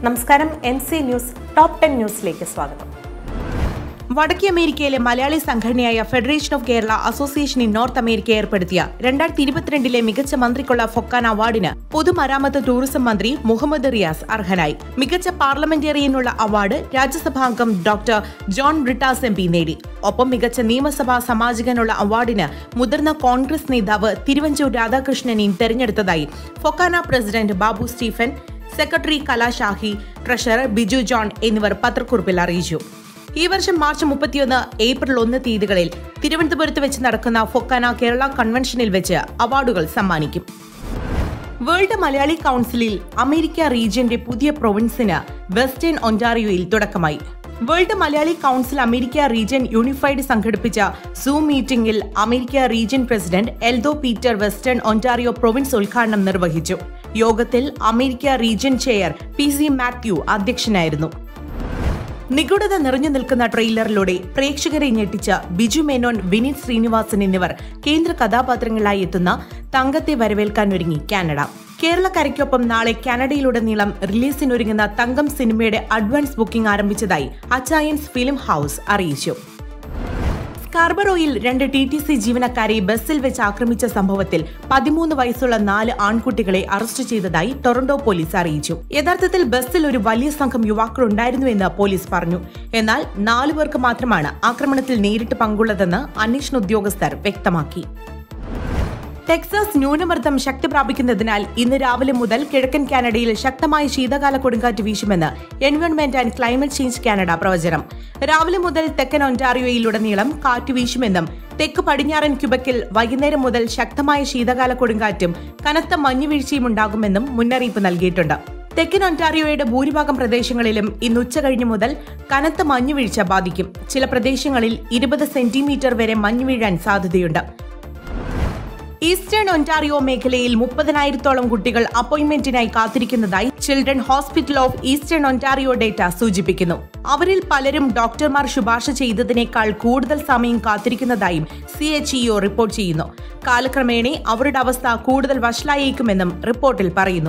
നമസ്കാരം N C news top ten ന്യൂസിലേക്ക് സ്വാഗതം വടക്കേ അമേരിക്കയിലെ മലയാളി സംഘടനയായ federation of Kerala association in north America ഏർപ്പെടുത്തിയ രണ്ടായിരത്തി ഇരുപത്തിരണ്ടിലെ മികച്ച മന്ത്രിക്കുള്ള ഫൊക്കാന അവാർഡിന് പൊതുമരാമത്ത് ടൂറിസം മന്ത്രി മുഹമ്മദ് റിയാസ് അർഹനായി മികച്ച പാർലമെന്റേറിയനുള്ള അവാർഡ് രാജ്യസഭാംഗം doctor John Brittas M P നേടി ഒപ്പം മികച്ച നിയമസഭാ സാമാജികനുള്ള അവാർഡിന് മുതിർന്ന കോൺഗ്രസ് നേതാവ് തിരുവഞ്ചൂർ രാധാകൃഷ്ണനെയും തെരഞ്ഞെടുത്തതായി FOKANA president Babu Stephen secretary Kalashahi treasurer Biju John എന്നിവർ പത്രക്കുറിപ്പിൽ അറിയിച്ചു ഈ വർഷം മാർച്ച് മുപ്പത്തിയൊന്ന് ഏപ്രിൽ ഒന്ന് തീയതികളിൽ തിരുവനന്തപുരത്ത് വെച്ച് നടക്കുന്ന ഫൊക്കാന കേരള കൺവെൻഷനിൽ വെച്ച് അവാർഡുകൾ സമ്മാനിക്കും വേൾഡ് മലയാളി കൌൺസിലിൽ അമേരിക്ക റീജിയന്റെ പുതിയ പ്രൊവിൻസിന് വെസ്റ്റേൺ ഒന്റാറിയോയിൽ തുടക്കമായി world Malayali council America region unified സംഘടിപ്പിച്ച സൂം മീറ്റിംഗിൽ America region president Eldho Peter western Ontario province ഉദ്ഘാടനം നിർവഹിച്ചു യോഗത്തിൽ America region chair P C Mathew അധ്യക്ഷനായിരുന്നു നിഗൂഢത നിറഞ്ഞു നിൽക്കുന്ന ട്രെയിലറിലൂടെ പ്രേക്ഷകരെ ഞെട്ടിച്ച ബിജു മേനോൻ വിനീത് ശ്രീനിവാസൻ എന്നിവർ കേന്ദ്ര കഥാപാത്രങ്ങളായി എത്തുന്ന തങ്കത്തെ വരവേൽക്കാനൊരുങ്ങി കാനഡ കേരളക്കരയ്ക്കൊപ്പം നാളെ കാനഡയിലുടനീളം റിലീസിനൊരുങ്ങുന്ന തങ്കം സിനിമയുടെ അഡ്വാൻസ് ബുക്കിംഗ് ആരംഭിച്ചതായി അച്ചായൻസ് ഫിലിം ഹൌസ് അറിയിച്ചു സ്കാർബറോയിൽ രണ്ട് ടി ടി സി ജീവനക്കാരെ ബസ്സിൽ വെച്ച് ആക്രമിച്ച സംഭവത്തിൽ പതിമൂന്ന് വയസ്സുള്ള നാല് ആൺകുട്ടികളെ അറസ്റ്റ് ചെയ്തതായി ടൊറന്റോ പോലീസ് അറിയിച്ചു യഥാർത്ഥത്തിൽ ബസ്സിൽ ഒരു വലിയ സംഘം യുവാക്കളുണ്ടായിരുന്നുവെന്ന് പോലീസ് പറഞ്ഞു എന്നാൽ നാലു പേർക്ക് മാത്രമാണ് ആക്രമണത്തിൽ നേരിട്ട് പങ്കുള്ളതെന്ന് അന്വേഷണ ഉദ്യോഗസ്ഥർ വ്യക്തമാക്കി ടെക്സാസ് ന്യൂനമർദ്ദം ശക്തി പ്രാപിക്കുന്നതിനാൽ ഇന്ന് രാവിലെ മുതൽ കിഴക്കൻ കാനഡയിൽ ശക്തമായ ശീതകാല കൊടുങ്കാറ്റ് വീശുമെന്ന് environment and climate change Canada പ്രവചനം രാവിലെ മുതൽ തെക്കൻ ഒന്റാറിയോയിലുടനീളം കാറ്റ് വീശുമെന്നും തെക്ക് പടിഞ്ഞാറൻ ക്യുബക്കിൽ വൈകുന്നേരം മുതൽ ശക്തമായ ശീതകാല കൊടുങ്കാറ്റും കനത്ത മഞ്ഞുവീഴ്ചയും ഉണ്ടാകുമെന്നും മുന്നറിയിപ്പ് നൽകിയിട്ടുണ്ട് തെക്കൻ ഒന്റാറിയോയുടെ ഭൂരിഭാഗം പ്രദേശങ്ങളിലും ഇന്ന് ഉച്ചകഴിഞ്ഞ് മുതൽ കനത്ത മഞ്ഞുവീഴ്ച ബാധിക്കും ചില പ്രദേശങ്ങളിൽ ഇരുപത് സെന്റിമീറ്റർ വരെ മഞ്ഞ് വീഴാൻ സാധ്യതയുണ്ട് ഈസ്റ്റേൺ ഒന്റാറിയോ മേഖലയിൽ മുപ്പതിനായിരത്തോളം കുട്ടികൾ അപ്പോയിന്റ്മെന്റിനായി കാത്തിരിക്കുന്നതായി children hospital of eastern Ontario data സൂചിപ്പിക്കുന്നു അവരിൽ പലരും ഡോക്ടർമാർ ശുപാർശ ചെയ്തതിനേക്കാൾ കൂടുതൽ സമയം കാത്തിരിക്കുന്നതായും സി എച്ച് ഇഒ റിപ്പോർട്ട് ചെയ്യുന്നു കാലക്രമേണ അവരുടെ അവസ്ഥ കൂടുതൽ വഷളായേക്കുമെന്നും റിപ്പോർട്ടിൽ പറയുന്നു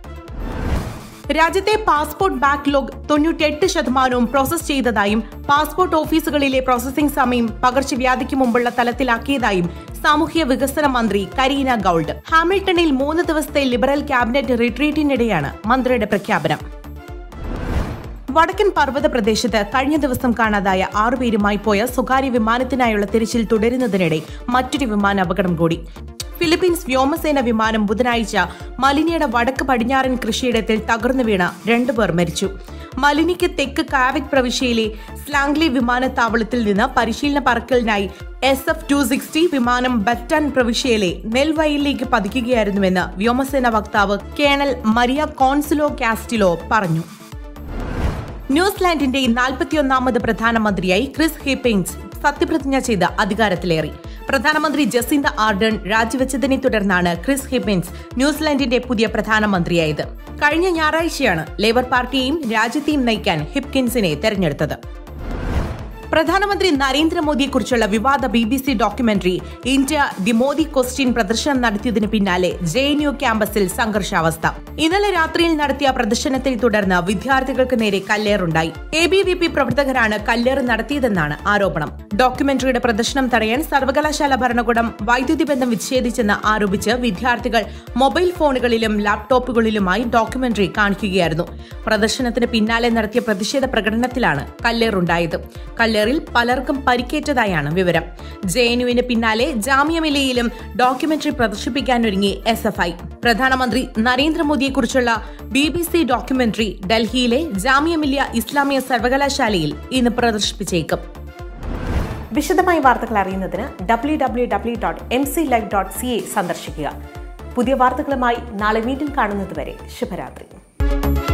രാജ്യത്തെ പാസ്പോർട്ട് ബാക്ക്ലോഗ് തൊണ്ണൂറ്റിയെട്ട് ശതമാനവും പ്രോസസ് ചെയ്തതായും പാസ്പോർട്ട് ഓഫീസുകളിലെ പ്രോസസിംഗ് സമയം പകർച്ചവ്യാധിക്ക് മുമ്പുള്ള തലത്തിലാക്കിയതായും സാമൂഹ്യ വികസന മന്ത്രി കരീന ഗൌൾഡ് ഹാമിൽട്ടണിൽ മൂന്ന് ദിവസത്തെ ലിബറൽ ക്യാബിനറ്റ് റിട്രീറ്റിനിടെയാണ് മന്ത്രിയുടെ പ്രഖ്യാപനം വടക്കൻ പർവ്വത പ്രദേശത്ത് കഴിഞ്ഞ ദിവസം കാണാതായ ആറുപേരുമായി പോയ സ്വകാര്യ വിമാനത്തിനായുള്ള തിരച്ചിൽ തുടരുന്നതിനിടെ മറ്റൊരു വിമാന അപകടം കൂടി ഫിലിപ്പീൻസ് വ്യോമസേന വിമാനം ബുധനാഴ്ച മലിനിയുടെ വടക്ക് പടിഞ്ഞാറൻ കൃഷിയിടത്തിൽ തകർന്നു വീണ രണ്ടുപേർ മരിച്ചു മലിനിക്ക് തെക്ക് കാവിക് പ്രവിശ്യയിലെ സ്ലാംഗ്ലി വിമാനത്താവളത്തിൽ നിന്ന് പരിശീലന പറക്കലിനായി എസ് എഫ് ടു സിക്സ്റ്റി വിമാനം ബറ്റാൻ പ്രവിശ്യയിലെ നെൽവയലിലേക്ക് പതിക്കുകയായിരുന്നുവെന്ന് വ്യോമസേന വക്താവ് കേണൽ മരിയ കോൺസുലോ കാസ്റ്റിലോ പറഞ്ഞു ന്യൂസിലാൻഡിന്റെ നാൽപ്പത്തിയൊന്നാമത് പ്രധാനമന്ത്രിയായി ക്രിസ് ഹിപ്പിങ്സ് സത്യപ്രതിജ്ഞ ചെയ്ത് അധികാരത്തിലേറി പ്രധാനമന്ത്രി ജസിന്ത ആർഡൺ രാജിവെച്ചതിനെ തുടർന്നാണ് ക്രിസ് ഹിപ്പിൻസ് ന്യൂസിലാൻഡിന്റെ പുതിയ പ്രധാനമന്ത്രിയായത് കഴിഞ്ഞ ഞായറാഴ്ചയാണ് ലേബർ പാർട്ടിയെയും രാജ്യത്തെയും നയിക്കാൻ ഹിപ്കിൻസിനെ തെരഞ്ഞെടുത്തത് പ്രധാനമന്ത്രി നരേന്ദ്രമോദിയെക്കുറിച്ചുള്ള വിവാദ B B C documentary India the Modi question പ്രദർശനം നടത്തിയതിന് പിന്നാലെ ജെ എൻ യു ക്യാമ്പസിൽ സംഘർഷാവസ്ഥ ഇന്നലെ രാത്രിയിൽ നടത്തിയ പ്രദർശനത്തെ തുടർന്ന് വിദ്യാർത്ഥികൾക്ക് നേരെ കല്ലേറുണ്ടായി എ ബി വി പി പ്രവർത്തകരാണ് കല്ലേറ് നടത്തിയതെന്നാണ് ആരോപണം ഡോക്യുമെന്ററിയുടെ പ്രദർശനം തടയാൻ സർവകലാശാല ഭരണകൂടം വൈദ്യുതി ബന്ധം വിച്ഛേദിച്ചെന്ന് ആരോപിച്ച് വിദ്യാർത്ഥികൾ മൊബൈൽ ഫോണുകളിലും ലാപ്ടോപ്പുകളിലുമായി ഡോക്യുമെന്ററി കാണിക്കുകയായിരുന്നു പ്രദർശനത്തിന് പിന്നാലെ നടത്തിയ പ്രതിഷേധ പ്രകടനത്തിലാണ് കല്ലേറുണ്ടായത് കല്ലേറിൽ പലർക്കും പരിക്കേറ്റതായാണ് വിവരം ജെ എൻ യുവിന് പിന്നാലെ ജാമ്യ മില്ലയിലും ഡോക്യുമെന്ററി പ്രദർശിപ്പിക്കാനൊരുങ്ങി എസ് എഫ് ഐ പ്രധാനമന്ത്രി നരേന്ദ്രമോദിയെക്കുറിച്ചുള്ള ബി ബി സി ഡോക്യുമെന്ററി ഡൽഹിയിലെ ജാമ്യ മില്ലിയ ഇസ്ലാമിയ സർവകലാശാലയിൽ ഇന്ന് പ്രദർശിപ്പിച്ചേക്കും വിശദമായ വാർത്തകൾ അറിയുന്നതിന് W W W dot M C live dot C A സന്ദർശിക്കുക പുതിയ വാർത്തകളുമായി നാളെ വീണ്ടും കാണുന്നതുവരെ ശുഭരാത്രി